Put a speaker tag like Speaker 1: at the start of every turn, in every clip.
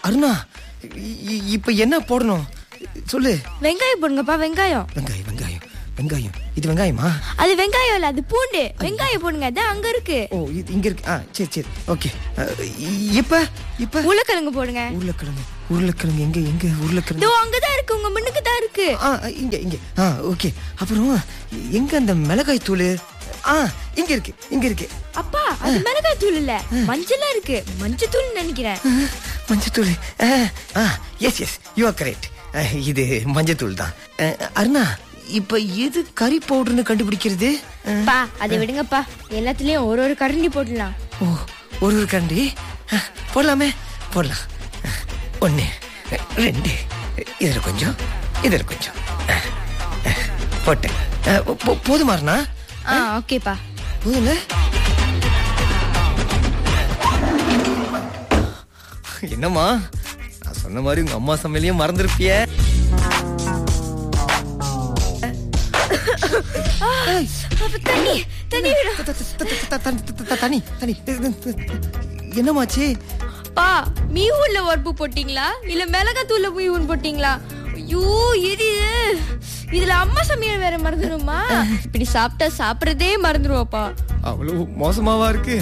Speaker 1: அருணா இ- இ- இப்ப என்ன போடணும் சொல்லு
Speaker 2: வெங்காயம் போடுங்கப்பா வெங்காயம்
Speaker 1: வெங்காயம் வெங்காயம் வெங்காயம் இது வெங்காயமா
Speaker 2: அது வெங்காயம் இல்ல அது பூண்டு வெங்காயம் போடுங்க அதான் அங்க இருக்கு
Speaker 1: ஓ இது இங்க இருக்கு ஆ சரி சரி ஓகே இப்ப இப்ப
Speaker 2: உருளைக்கிழங்கு போடுங்க
Speaker 1: உருளைக்கிழங்கு உருளைக்கிழங்கு எங்க எங்க உருளைக்கிழங்கு
Speaker 2: இதோ அங்கதான் இருக்கு உங்க முன்னுக்கு தான் இருக்கு
Speaker 1: ஆ இங்க இங்க ஆ ஓகே அப்புறம் எங்க அந்த மிளகாய் தூள் ஆ இங்க இருக்கு இங்க இருக்கு
Speaker 2: அப்பா அது மிளகாய் தூள் இல்ல மஞ்சளா இருக்கு மஞ்சள் தூள் நினைக்கிறேன்
Speaker 1: மஞ்சத்தூள் ஆ yes yes you are correct இது மஞ்சத்தூள் தான் அஹ், அருணா இப்ப எது கறி பவுடர்னு கண்டுபிடிக்கிறது அஹ்,
Speaker 2: பா அதை விடுங்கப்பா எல்லாத்துலயும் ஒரு ஒரு கரண்டி போடலாம்
Speaker 1: ஓ ஒரு ஒரு கண்டி அஹ், போடலாமே போடலாம் அஹ், ஒண்ணு அஹ், ரெண்டு இதுல கொஞ்சம் இதுல கொஞ்சம் அஹ், அஹ், போட்டேன் அஹ், போ- போதுமா அருணா
Speaker 2: ஆ ஓகேப்பா
Speaker 1: போதுங்க என்னம்மா நான் சொன்ன மாதிரி உங்க அம்மா சமையலையும் மறந்துருப்பிய
Speaker 2: அப்ப தண்ணி தண்ணி விடும்
Speaker 1: தனி தனி என்னமாச்சு
Speaker 2: பா மீவுள்ள உரப்பு போட்டீங்களா இல்ல மிளகாய் தூள்ல மீவுன் போட்டீங்களா ஐயோ எரியுது இதுல அம்மா சமையல் வேற மறந்துடுமா இப்படி சாப்பிட்டா சாப்பிடறதே மறந்துடுவாப்பா
Speaker 1: அவ்வளவு மோசமாவா இருக்கு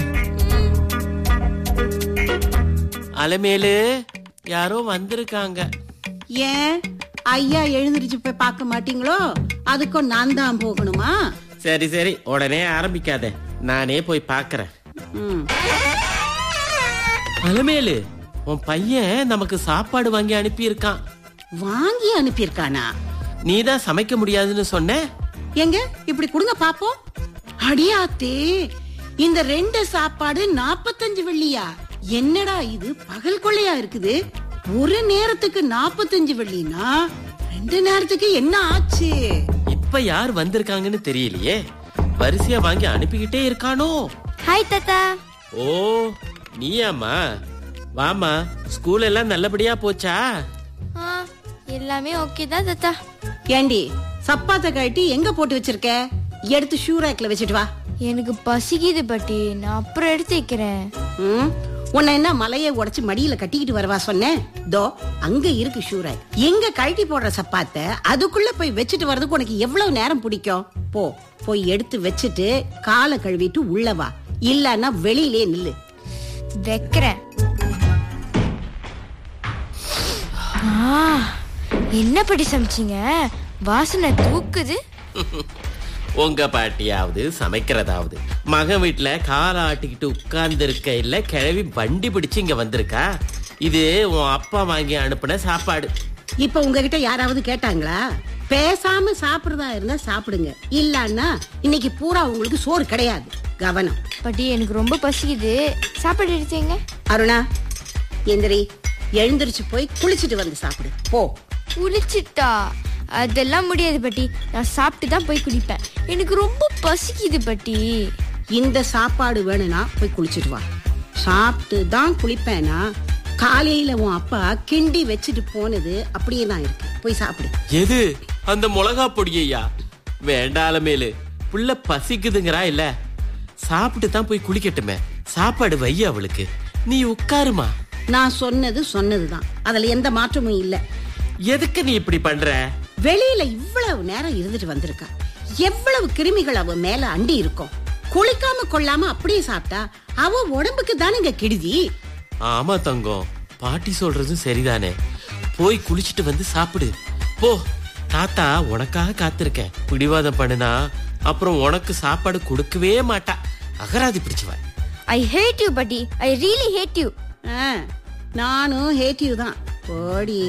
Speaker 3: அலமேலு யாரோ வந்திருக்காங்க
Speaker 4: ஏன் ஐயா எழுந்திருச்சு போய் பார்க்க மாட்டீங்களோ அதுக்கும் நான் தான் போகணுமா
Speaker 3: சரி சரி உடனே ஆரம்பிக்காத நானே போய் பாக்குறேன்
Speaker 4: ம்.
Speaker 3: அலமேலு உன் பையன் நமக்கு சாப்பாடு வாங்கி அனுப்பி இருக்கான்
Speaker 4: வாங்கி அனுப்பியிருக்கானா
Speaker 3: நீ தான் சமைக்க முடியாதுன்னு சொன்ன
Speaker 4: எங்க இப்படி கொடுங்க பாப்போம் அடியாத்தே இந்த ரெண்டு சாப்பாடு நாப்பத்தஞ்சு வெள்ளியா என்னடா இது பகல் கொள்ளையா இருக்குது ஒரு நேரத்துக்கு நாப்பத்தஞ்சு வெள்ளினா ரெண்டு நேரத்துக்கு என்ன ஆச்சு
Speaker 3: இப்ப யார் வந்திருக்காங்கன்னு தெரியலையே வரிசையா வாங்கி அனுப்பிக்கிட்டே இருக்கானோ
Speaker 2: ஹாய் தாத்தா
Speaker 3: ஓ நீயாம்மா வாமா ஸ்கூல் எல்லாம் நல்லபடியா போச்சா
Speaker 2: ஆ, எல்லாமே ஓகே தான் தாத்தா
Speaker 4: ஏண்டி சப்பாத்த கழட்டி எங்க போட்டு வச்சிருக்க எடுத்து ஷூ ரேக்ல வச்சுட்டு வா
Speaker 2: எனக்கு பசிக்குது பாட்டி நான் அப்புறம் எடுத்து வைக்கிறேன்
Speaker 4: ம்? உன்னை என்ன மலையை உடைச்சு மடியில கட்டிக்கிட்டு வரவா சொன்னேன் தோ அங்க இருக்கு ஷூ ரேக் எங்க கழட்டி போடுற சப்பாத்த அதுக்குள்ள போய் வச்சுட்டு வர்றதுக்கு உனக்கு எவ்வளவு நேரம் பிடிக்கும் போ போய் எடுத்து வச்சுட்டு காலை கழுவிட்டு உள்ள வா இல்லன்னா வெளியிலே நில்லு
Speaker 2: வைக்கிறேன் ஆ, என்ன படி சமைச்சீங்க வாசனை தூக்குது
Speaker 3: உங்க பாட்டியாவது சமைக்கிறதாவது மகன் வீட்டுல காலை ஆட்டிக்கிட்டு உட்கார்ந்து இருக்க இல்ல கிழவி வண்டி பிடிச்சு இங்க வந்திருக்கா இது உன் அப்பா வாங்கி அனுப்புன சாப்பாடு
Speaker 4: இப்ப உங்ககிட்ட யாராவது கேட்டாங்களா பேசாம சாப்பிடுறதா இருந்தா சாப்பிடுங்க இல்லன்னா இன்னைக்கு பூரா உங்களுக்கு சோறு கிடையாது கவனம்
Speaker 2: பாட்டி எனக்கு ரொம்ப பசிக்குது சாப்பாடு எடுத்தீங்க
Speaker 4: அருணா எந்திரி எழுந்திருச்சு போய் குளிச்சிட்டு வந்து சாப்பிடு போ
Speaker 2: குளிச்சிட்டா அதெல்லாம் முடியாது பாட்டி நான் சாப்பிட்டு தான் போய் குடிப்பேன் எனக்கு ரொம்ப பசிக்குது பாட்டி
Speaker 4: இந்த சாப்பாடு வேணும்னா போய் குளிச்சிட்டு வா சாப்பிட்டு தான் குளிப்பேனா காலையில உன் அப்பா கிண்டி வச்சுட்டு போனது அப்படியே தான் இருக்கு போய் சாப்பிடு
Speaker 3: எது அந்த மிளகா பொடியையா வேண்டால மேலு புள்ள பசிக்குதுங்கிறா இல்ல சாப்பிட்டு தான் போய் குளிக்கட்டுமே சாப்பாடு வை அவளுக்கு நீ உட்காருமா
Speaker 4: நான் சொன்னது சொன்னதுதான் அதுல எந்த மாற்றமும் இல்ல
Speaker 3: எதுக்கு நீ இப்படி பண்ற
Speaker 4: வெளியில இவ்வளவு நேரம் இருந்துட்டு வந்திருக்கா எவ்வளவு கிருமிகள் அவ மேல அண்டி இருக்கும் குளிக்காம கொள்ளாம அப்படியே சாப்பிட்டா அவ உடம்புக்கு தானேங்க கெடுதி
Speaker 3: ஆமா தங்கம் பாட்டி சொல்றதும் சரிதானே போய் குளிச்சிட்டு வந்து சாப்பிடு போ தாத்தா உனக்காக காத்திருக்கேன் பிடிவாதம் பண்ணுனா அப்புறம் உனக்கு சாப்பாடு கொடுக்கவே மாட்டா அகராதி பிடிச்சுவ
Speaker 2: ஐ ஹேட் யூ பாட்டி ஐ ரியலி ஹேட் யூ
Speaker 4: ஆ, நானும் ஹேட்டிவ் தான் போடி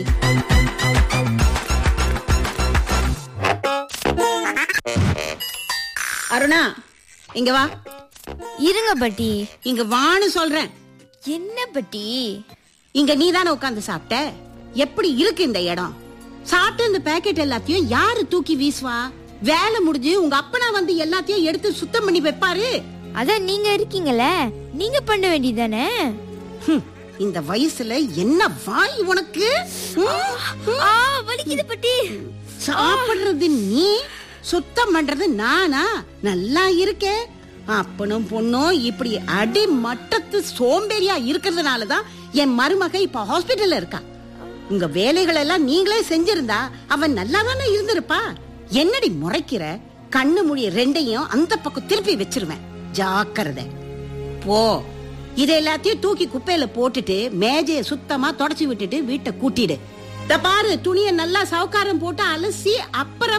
Speaker 4: அருணா இங்க வா
Speaker 2: இருங்க பாட்டி
Speaker 4: இங்க வான்னு சொல்றேன்
Speaker 2: என்ன பாட்டி
Speaker 4: இங்க நீ தானே உட்கார்ந்து சாப்பிட்ட எப்படி இருக்கு இந்த இடம் சாப்பிட்டு இந்த பேக்கெட் எல்லாத்தையும் யாரு தூக்கி வீசுவா வேலை முடிஞ்சு உங்க அப்பனா வந்து எல்லாத்தையும் எடுத்து சுத்தம் பண்ணி வைப்பாரு
Speaker 2: அதான் நீங்க இருக்கீங்களே நீங்க பண்ண வேண்டியதானே
Speaker 4: ஹம், இந்த வயசுல என்ன வாய் உனக்கு ஹம், ஹம்.
Speaker 2: ஆ வலிக்குது பாட்டி
Speaker 4: சாப்பிடுறது நீ சுத்தம் பண்றது நானா நல்லா இருக்கே அப்பனும் பொண்ணும் இப்படி அடி மட்டத்து சோம்பேறியா இருக்கிறதுனாலதான் என் மருமக இப்ப ஹாஸ்பிடல்ல இருக்கா உங்க வேலைகள் எல்லாம் நீங்களே செஞ்சிருந்தா அவன் நல்லா தானே இருந்திருப்பா என்னடி முறைக்கிற கண்ணு மொழி ரெண்டையும் அந்த பக்கம் திருப்பி வச்சிருவேன் ஜாக்கிரதை போ இதை எல்லாத்தையும் தூக்கி குப்பையில போட்டுட்டு மேஜைய சுத்தமா தொடச்சு விட்டுட்டு வீட்டை கூட்டிடு இத பாரு துணியை நல்லா சவுக்காரம் போட்டு அலசி அப்புறம்